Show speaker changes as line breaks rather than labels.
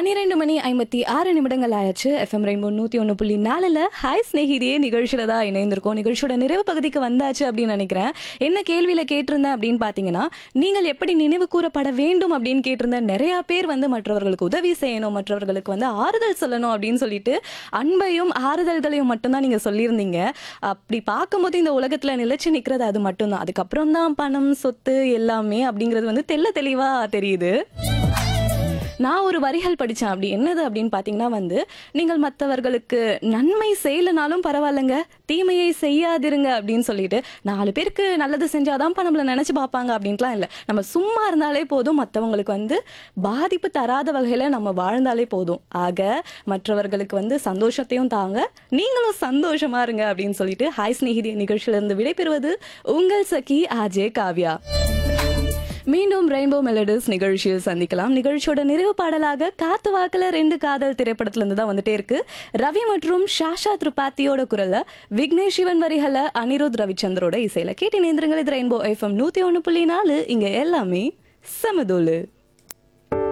பன்னிரெண்டு மணி ஐம்பத்தி ஆறு நிமிடங்கள் ஆயாச்சு எஃப்எம் ரெயின்போ நூற்றி ஒன்று புள்ளி நாலில் ஹாய் ஸ்நேகிதியே நிகழ்ச்சியில் தான் இணைந்திருக்கோம் நிகழ்ச்சியோட நிறைவு பகுதிக்கு வந்தாச்சு அப்படின்னு நினைக்கிறேன் என்ன கேள்வியில் கேட்டிருந்தேன் அப்படின்னு பார்த்தீங்கன்னா நீங்கள் எப்படி நினைவு கூறப்பட வேண்டும் அப்படின்னு கேட்டிருந்தேன் நிறையா பேர் வந்து மற்றவர்களுக்கு உதவி செய்யணும் மற்றவர்களுக்கு வந்து ஆறுதல் சொல்லணும் அப்படின்னு சொல்லிட்டு அன்பையும் ஆறுதல்களையும் மட்டும்தான் நீங்கள் சொல்லியிருந்தீங்க அப்படி பார்க்கும்போது இந்த உலகத்தில் நிலைச்சு நிற்கிறது அது மட்டும்தான் அதுக்கப்புறம் தான் பணம் சொத்து எல்லாமே அப்படிங்கிறது வந்து தெள்ள தெளிவாக தெரியுது நான் ஒரு வரிகள் படித்தேன் அப்படி என்னது அப்படின்னு பார்த்தீங்கன்னா வந்து நீங்கள் மற்றவர்களுக்கு நன்மை செய்யலைனாலும் பரவாயில்லைங்க தீமையை செய்யாதிருங்க அப்படின்னு சொல்லிட்டு நாலு பேருக்கு நல்லது செஞ்சாதான்ப்பா நம்மளை நினச்சி பார்ப்பாங்க அப்படின்ட்டுலாம் இல்லை நம்ம சும்மா இருந்தாலே போதும் மற்றவங்களுக்கு வந்து பாதிப்பு தராத வகையில் நம்ம வாழ்ந்தாலே போதும் ஆக மற்றவர்களுக்கு வந்து சந்தோஷத்தையும் தாங்க நீங்களும் சந்தோஷமா இருங்க அப்படின்னு சொல்லிட்டு ஹாய் ஸ்நேகிதி நிகழ்ச்சியிலிருந்து விடைபெறுவது உங்கள் சகி ஆஜே காவ்யா மீண்டும் ரெயின்போ மெலடிஸ் நிகழ்ச்சியில் சந்திக்கலாம் நிகழ்ச்சியோட நிறைவு பாடலாக காத்து வாக்குல ரெண்டு காதல் திரைப்படத்துல இருந்து தான் வந்துட்டே இருக்கு ரவி மற்றும் ஷாஷா திரிபாத்தியோட குரல்ல விக்னேஷ் சிவன் வரிகள அனிருத் ரவிச்சந்திரோட இசையில கேட்டு நேந்திரங்கள் இது ரெயின்போ எஃப்எம் நூத்தி ஒன்று புள்ளி நாலு இங்க எல்லாமே சமதோலு